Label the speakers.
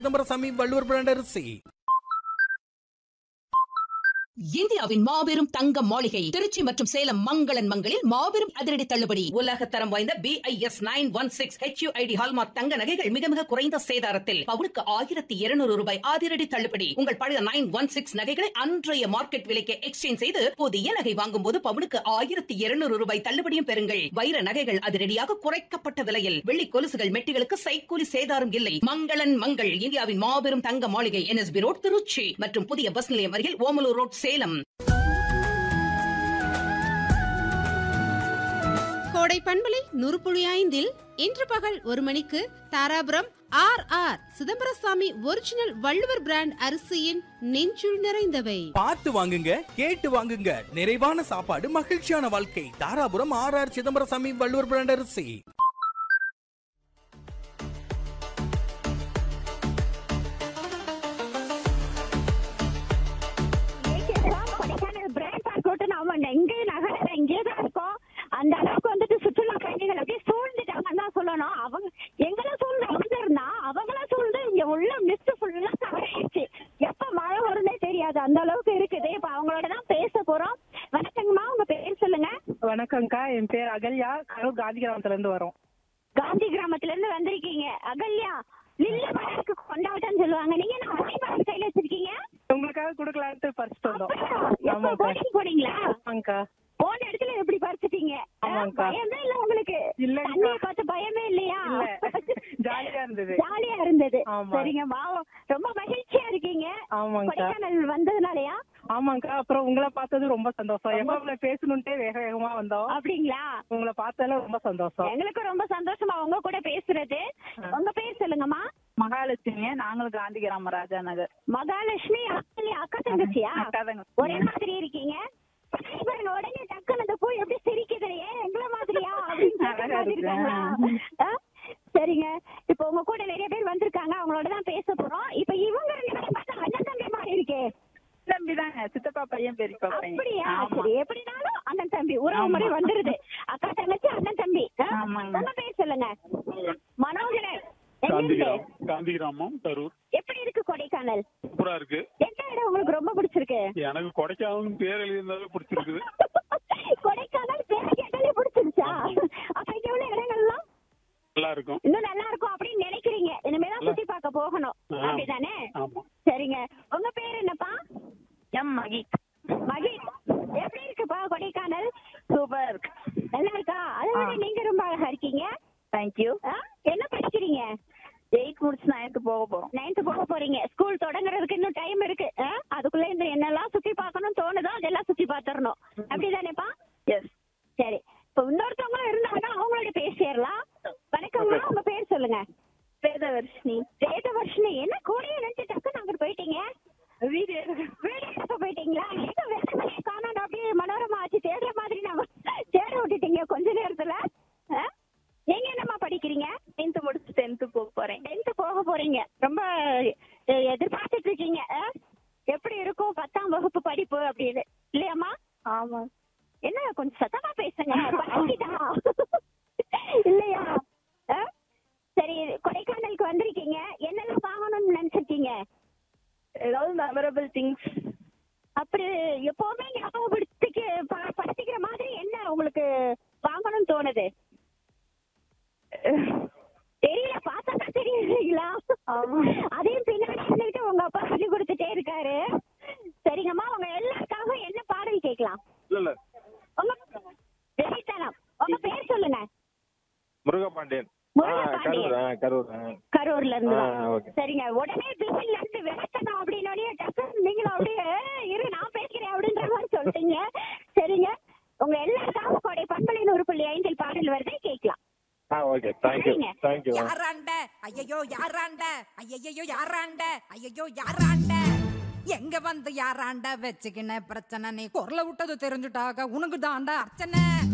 Speaker 1: Chidambarasamy Valluvar brand அரிசி
Speaker 2: இந்தியாவின் மாபெரும் தங்க மாளிகை திருச்சி மற்றும் சேலம் மங்களன் மங்களில் மாபெரும் அதிரடி தள்ளுபடி உலக தரம் வாய்ந்த B I S nine one six HUID hallmark தங்க நகைகள் மிக மிக குறைந்த சேதாரத்தில் பவுனுக்கு ஆயிரத்தி இருநூறு ரூபாய் அதிரடி தள்ளுபடி உங்கள் பழைய நைன் ஒன் சிக்ஸ் நகைகளை அன்றைய மார்க்கெட் விலைக்கு எக்ஸ்சேஞ்ச் செய்து புதிய நகை வாங்கும் போது பவுனுக்கு ஆயிரத்தி இருநூறு ரூபாய் தள்ளுபடியும் பெறுங்கள் வைர நகைகள் அதிரடியாக குறைக்கப்பட்ட விலையில் வெள்ளி கொலுசுகள் மெட்டிகளுக்கு சைக்கூலி சேதாரம் இல்லை மங்களன் மங்கள் இந்தியாவின் மாபெரும் தங்க மாளிகை என்எஸ்பி ரோட் திருச்சி மற்றும் புதிய பஸ் நிலையம் அருகில் ஓமலூர் ரோட் சேலம்
Speaker 3: கோடை பண்பலை நூறுபுழி ஐந்தில் இன்று பகல் ஒரு மணிக்கு Dharapuram R R Chidambarasamy original Valluvar brand அரிசியின் நெஞ்சுள் நிறைந்தவை
Speaker 1: பார்த்து வாங்குங்க கேட்டு வாங்குங்க நிறைவான சாப்பாடு மகிழ்ச்சியான வாழ்க்கை Dharapuram R R Chidambarasamy Valluvar brand அரிசி
Speaker 4: கொடைக்கானல் பிராண்ட் பார்க் விட்டு நாம எங்கே நகர இங்கே தான் இருக்கோம் அந்த அளவுக்கு வந்துட்டு சுற்றுலா பயணிகள் அப்படியே சூழ்ந்துட்டாங்கன்னு தான் சொல்லணும் அவங்க எங்களை சூழ்ந்து அவங்க இருந்தா அவங்கள சூழ்ந்து இங்க உள்ள மிஸ்ட் ஃபுல்லா கவர் ஆயிடுச்சு எப்ப மழை வரும்னே தெரியாது அந்த அளவுக்கு இருக்குது இப்ப அவங்களோட தான் பேச போறோம் வணக்கங்கம்மா உங்க பேர் சொல்லுங்க
Speaker 5: வணக்கம்க்கா என் பேர் அகல்யா கரூர் காந்தி கிராமத்துல இருந்து வரோம்
Speaker 4: காந்தி கிராமத்துல இருந்து வந்திருக்கீங்க அகல்யா லில்ல மலருக்கு கொண்டாட்டம் சொல்லுவாங்க நீங்க என்ன மலைமரம் கையில வச்சிருக்கீங்க
Speaker 5: உங்களுக்காக கொடுக்கலான்ட்டு பறிச்சுட்டு வந்தோம்
Speaker 4: எப்ப
Speaker 5: ஆமாக்கா
Speaker 4: போட்டிங் போனீங்களா
Speaker 5: ஆமாங்கக்கா
Speaker 4: போன இடத்துல எப்படி பறிச்சிட்டீங்க
Speaker 5: ஆமாங்கக்கா.
Speaker 4: பயமே இல்ல உங்களுக்கு
Speaker 5: இல்லைங்கக்கா.
Speaker 4: தண்ணியை பார்த்து பயமே இல்லையா
Speaker 5: இல்ல ஜாலியா இருந்தது
Speaker 4: ஜாலியா இருந்தது
Speaker 5: ஆமா.
Speaker 4: சரிங்கம்மா ரொம்ப மகிழ்ச்சியா இருக்கீங்க
Speaker 5: ஆமாங்கக்கா
Speaker 4: கொடைக்கானல் வந்ததுனாலயா
Speaker 5: ஆமாங்கக்கா அப்புறம் உங்களை பார்த்தது ரொம்ப சந்தோஷம் எப்ப பேசணுன்ட்டே வேக வேகமா வந்தோம்
Speaker 4: அப்படிங்களா
Speaker 5: உங்களை பார்த்ததுல ரொம்ப சந்தோஷம்
Speaker 4: எங்களுக்கு ரொம்ப சந்தோஷமா உங்க கூட பேசுறது உங்க பேர் சொல்லுங்கம்மா
Speaker 5: மகாலட்சுமி நாங்களும் காந்தி கிராம ராஜா நகர்
Speaker 4: மகாலட்சுமி அக்கா அக்கா தங்கச்சியா
Speaker 5: அக்காதாங்க.
Speaker 4: ஒரே மாதிரி இருக்கீங்க பாருங்க, பாருங்க உடனே டக்குனு அந்த பூ எப்படி சிரிக்குது ஏன் எங்களை மாதிரியா அப்படின்னு கேட்ட
Speaker 5: அழகா
Speaker 4: மாதிரி
Speaker 5: இருக்கு.
Speaker 4: இருக்காங்களா? ஆ? சரிங்க இப்போ உங்க கூட நிறைய பேர் வந்திருக்காங்க அவங்களோட தான் பேச போறோம் இப்போ இவங்க ரெண்டு பேரும் பார்த்தா அண்ணன் தம்பி மாதிரி இருக்கே
Speaker 5: தம்பி தாங்க சித்தப்பா பையன் பெரியப்பா
Speaker 4: அப்படியா
Speaker 5: ஆமா.
Speaker 4: சரி எப்படினாலும் அண்ணன் தம்பி உறவு முறை
Speaker 5: ஆமா.
Speaker 4: வந்துருது அக்கா தங்கச்சி அண்ணன் தம்பி ஆ?
Speaker 5: ஆமாங்க.
Speaker 4: உங்க பேர் சொல்லுங்க மனோகரன்
Speaker 6: காந்தி
Speaker 4: எங்கிருந்து?
Speaker 6: கிராமம் காந்தி கிராமம் கரூர்
Speaker 4: எப்படி இருக்கு கொடைக்கானல்
Speaker 6: சூப்பரா இருக்கு
Speaker 4: எந்த இடம் உங்களுக்கு ரொம்ப பிடிச்சிருக்கு
Speaker 6: எனக்கு கொடைக்கானல் பேர் எழுதியிருந்தாவே பிடிச்சிருக்குது
Speaker 4: கொடைக்கானல் பேர் கேட்டாலே பிடிச்சிருச்சா அப்ப இங்க உள்ள இடங்கள்லாம்
Speaker 6: நல்லா இருக்கும்
Speaker 4: இன்னும் நல்லா இருக்கும் அப்படின்னு நினைக்கிறீங்க இனிமேதான்
Speaker 6: நல்லா.
Speaker 4: சுத்தி பார்க்க போகணும்
Speaker 6: ஆ.
Speaker 4: அப்படிதானே
Speaker 6: ஆமா
Speaker 4: சரிங்க உங்க பேர் என்னப்பா
Speaker 5: எம் மகி
Speaker 4: மகிழ் எப்படி இருக்குப்பா கொடைக்கானல்
Speaker 5: சூப்பர் இருக்கு
Speaker 4: நல்லா இருக்கா அதை விட
Speaker 5: ஆ.
Speaker 4: நீங்க ரொம்ப அழகா இருக்கீங்க
Speaker 5: தேங்க்யூ
Speaker 4: ஆ? என்ன படிக்கிறீங்க
Speaker 5: எயிட் முடிச்சு நைன்த்து போக போறோம்
Speaker 4: நைன்த் போக போறீங்க ஸ்கூல் தொடங்குறதுக்கு இன்னும் டைம் இருக்கு ஆ? அதுக்குள்ள இந்த என்னெல்லாம் சுத்தி பார்க்கணும் தோணுதோ அதெல்லாம் சுத்தி பார்த்துடணும் அப்படிதானேப்பா
Speaker 5: எஸ்
Speaker 4: சரி இப்ப இன்னொருத்தவங்க இருந்தாங்கன்னா அவங்களோட பேசிடலாம் வணக்கம்மா உங்க பேர் சொல்லுங்க
Speaker 5: வேதவர்ஷினி
Speaker 4: வேதவர்ஷினி என்ன கூடயே நினைச்சு டக்குன்னு அங்கிட்டு போயிட்டீங்க
Speaker 5: வீடு
Speaker 4: வீடு எடுக்க போயிட்டீங்களா எங்க வேதமணியை காணோம் அப்படியே மனோரமா ஆச்சு தேடுற மாதிரி நாம தேட விட்டுட்டீங்க கொஞ்ச நேரத்துல ஆ? நீங்க என்னம்மா படிக்கிறீங்க
Speaker 5: டென்த்து முடிச்சு டென்த்து போக போறேன்
Speaker 4: டென்த் போக போறீங்க ரொம்ப எ- எதிர்பார்த்துட்டு இருக்கீங்க ஆ? எப்படி இருக்கும் பத்தாம் வகுப்பு படிப்பு அப்படின்னு இல்லையாம்மா
Speaker 5: ஆமா
Speaker 4: என்ன கொஞ்சம் சத்தமா பேசுங்க பழகிட்டா இல்லையா ஆ? சரி கொடைக்கானலுக்கு வந்திருக்கீங்க என்னெல்லாம் வாங்கணும்னு நினைச்சிருக்கீங்க
Speaker 5: ஏதாவது மெமரபிள் திங்ஸ்
Speaker 4: அப்படி எப்பவுமே ஞாபகப்படுத்திக்க ப- படுத்திக்கிற மாதிரி என்ன உங்களுக்கு வாங்கணும்னு தோணுது தெரியல பார்த்தா தெரியுங்களா அதையும் பின்னாடி இருந்துட்டு உங்க அப்பா சொல்லி கொடுத்துட்டே இருக்காரு சரிங்கம்மா உங்க எல்லாருக்காகவும் என்ன பாடல் கேட்கலாம்
Speaker 6: இல்ல இல்ல
Speaker 4: உங்க வெறித்தனம் உங்க பேர் சொல்லுங்க
Speaker 7: முருகபாண்டியன் ஆ
Speaker 4: முருகபாண்டியன்.
Speaker 7: கரூர் ஆ கரூர் ஆ
Speaker 4: கரூர்ல இருந்து
Speaker 7: ஆ,
Speaker 4: தான்.
Speaker 7: ஓகே.
Speaker 4: சரிங்க உடனே பிசில இருந்து விளக்கணும் அப்படின்னு டக்குன்னு நீங்களும் அப்படியே "ஏய், இரு நான் பேசுறேன் அப்படின்ற மாதிரி சொல்லிட்டீங்க சரிங்க உங்க எல்லாருக்காகவும் கோடை பண்பலை நூறு புள்ளி ஐந்தில் பாடல் வருது கேட்கலாம்
Speaker 7: ஆ ஓகே தேங்க்யூ
Speaker 4: சரிங்க.
Speaker 7: தேங்க்யூ
Speaker 8: யாராண்ட ஐயையோ யாராண்ட ஐயையோ யாராண்ட ஐயையோ யாராண்ட எங்க வந்து யாராண்ட வச்சுக்கின பிரச்சனை நீ குரல விட்டது தெரிஞ்சுட்டாக உனக்கு தாண்டா அர்ச்சனை